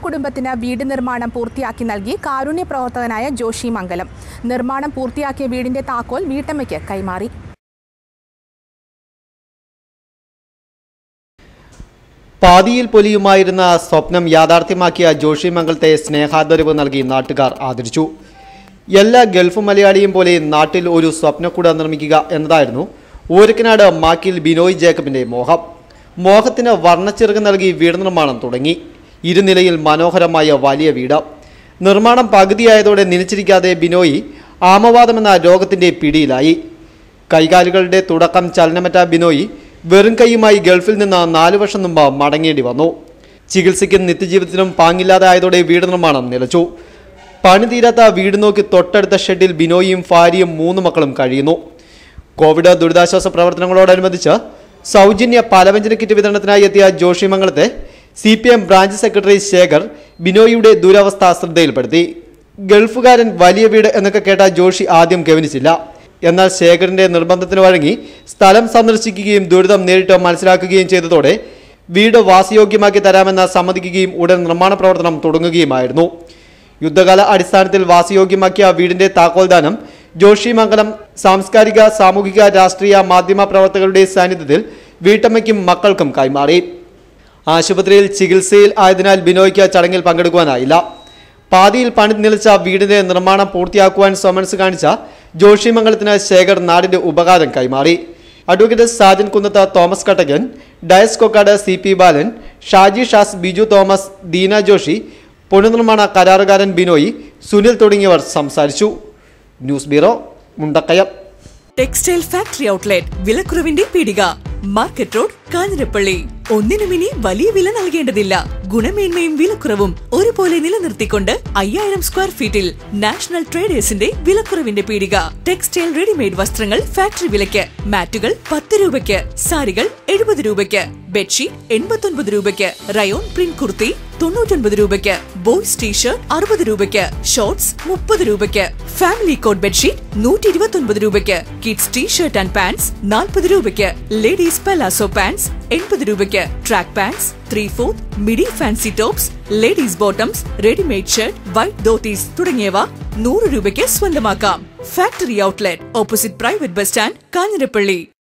കുടുംബത്തിന് വീട് നിർമ്മാണം പൂർത്തിയാക്കി നൽകി കാരുണ്യ പ്രവർത്തകനായ ജോഷി മംഗലം നിർമ്മാണം പൂർത്തിയാക്കിയ വീടിന്റെ താക്കോൽ വീട്ടമ്മയ്ക്ക് കൈമാറി പാതിയിൽ പൊലിയുമായിരുന്ന സ്വപ്നം യാഥാർത്ഥ്യമാക്കിയ ജോഷി മംഗളത്തെ സ്നേഹാദരവ് നൽകി നാട്ടുകാർ ആദരിച്ചു എല്ലാ ഗൾഫ് മലയാളിയും പോലെ നാട്ടിൽ ഒരു സ്വപ്നക്കൂട നിർമ്മിക്കുക എന്നതായിരുന്നു ഊരക്കനാട് മാക്കിൽ ബിനോയ് ജേക്കബിന്റെ മോഹം മോഹത്തിന് വർണ്ണച്ചിറക് നൽകി വീട് നിർമ്മാണം തുടങ്ങി ഇരുനിലയിൽ മനോഹരമായ വലിയ വീട് നിർമ്മാണം പകുതിയായതോടെ നിലച്ചിരിക്കാതെ ബിനോയ് ആമവാദമെന്ന രോഗത്തിന്റെ പിടിയിലായി കൈകാലുകളുടെ തുടക്കം ചലനമറ്റ ബിനോയ് വെറും കൈയുമായി ഗൾഫിൽ നിന്ന് നാലു വർഷം മുമ്പ് മടങ്ങേണ്ടി വന്നു ചികിത്സയ്ക്കും നിത്യജീവിതത്തിനും പാങ്ങില്ലാതെ ആയതോടെ വീട് നിർമ്മാണം നിലച്ചു പണി തീരാത്ത വീട് നോക്കി തൊട്ടടുത്ത ഷെഡിൽ ബിനോയും ഭാര്യയും മൂന്ന് മക്കളും കഴിയുന്നു കോവിഡ് ദുരിതാശ്വാസ പ്രവർത്തനങ്ങളോടനുബന്ധിച്ച് സൗജന്യ പലവ്യഞ്ജന കിറ്റ് വിതരണത്തിനായി എത്തിയ ജോഷിമംഗലത്തെ C P M branch secretary Shekhar ബിനോയിയുടെ ദുരവസ്ഥ ശ്രദ്ധയിൽപ്പെടുത്തി ഗൾഫുകാരൻ വലിയ വീട് എന്നൊക്കെ കേട്ട ജോഷി ആദ്യം ഗവനിച്ചില്ല എന്നാൽ ശേഖറിന്റെ നിർബന്ധത്തിന് വഴങ്ങി സ്ഥലം സന്ദർശിക്കുകയും ദുരിതം നേരിട്ട് മനസ്സിലാക്കുകയും ചെയ്തതോടെ വീട് വാസയോഗ്യമാക്കി തരാമെന്ന് സമ്മതിക്കുകയും ഉടൻ നിർമ്മാണ പ്രവർത്തനം തുടങ്ങുകയുമായിരുന്നു യുദ്ധകാല അടിസ്ഥാനത്തിൽ വാസയോഗ്യമാക്കിയ വീടിന്റെ താക്കോൽദാനം ജോഷി മംഗലം സാംസ്കാരിക സാമൂഹിക രാഷ്ട്രീയ മാധ്യമ പ്രവർത്തകരുടെ സാന്നിധ്യത്തിൽ വീട്ടമ്മയ്ക്കും മക്കൾക്കും കൈമാറി ആശുപത്രിയിൽ ചികിത്സയിൽ ആയതിനാൽ ബിനോയ്ക്ക് ചടങ്ങിൽ പങ്കെടുക്കുവാനായില്ല പാതിയിൽ പണി നിലച്ച വീടിന്റെ നിർമ്മാണം പൂർത്തിയാക്കുവാൻ സമൻസ് കാണിച്ച ജോഷി മംഗലത്തിന് ശേഖർ നാടിന്റെ ഉപകാരം കൈമാറി advocate Sajan Kunnath Thomas Kattakan Dias Kokkad C P Balan Shaji Shas Biju Thomas Deena Joshi പുനർനിർമ്മാണ കരാറുകാരൻ ബിനോയ് സുനിൽ തുടങ്ങിയവർ സംസാരിച്ചു news bureau Mundakayam textile factory outlet വിലക്കുറവിന്റെ പീടിക മാർക്കറ്റ് റോഡ് കാഞ്ഞിരപ്പള്ളി ഒന്നിനും ഇനി വലിയ വില നൽകേണ്ടതില്ല ഗുണമേന്മയും വിലക്കുറവും ഒരുപോലെ നിലനിർത്തിക്കൊണ്ട് അയ്യായിരം സ്ക്വയർ ഫീറ്റിൽ നാഷണൽ ട്രേഡേഴ്സിന്റെ വിലക്കുറവിന്റെ പീടിക ടെക്സ്റ്റൈൽ റെഡിമെയ്ഡ് വസ്ത്രങ്ങൾ ഫാക്ടറി വിലയ്ക്ക് മാറ്റുകൾ പത്ത് രൂപയ്ക്ക് സാരികൾ എഴുപത് രൂപയ്ക്ക് ബെഡ്ഷീറ്റ് എൺപത്തൊൻപത് രൂപയ്ക്ക് റയോൺ പ്രിന്റ് കുർത്തി തൊണ്ണൂറ്റൊൻപത് രൂപയ്ക്ക് ബോയ്സ് ടീഷർട്ട് അറുപത് രൂപയ്ക്ക് ഷോർട്സ് മുപ്പത് രൂപയ്ക്ക് ഫാമിലി കോട്ട് ബെഡ്ഷീറ്റ് നൂറ്റി ഇരുപത്തൊൻപത് രൂപയ്ക്ക് കിഡ്സ് ടീഷർട്ട് ആൻഡ് പാൻസ് നാൽപ്പത് രൂപയ്ക്ക് ലേഡീസ് പലാസോ പാൻസ് എൺപത് രൂപയ്ക്ക് track pants three fourth midi fancy tops ladies bottoms readymade shirt white dhotis തുടങ്ങിയവ നൂറ് രൂപയ്ക്ക് സ്വന്തമാക്കാം factory outlet opposite private bus stand Kanjirappally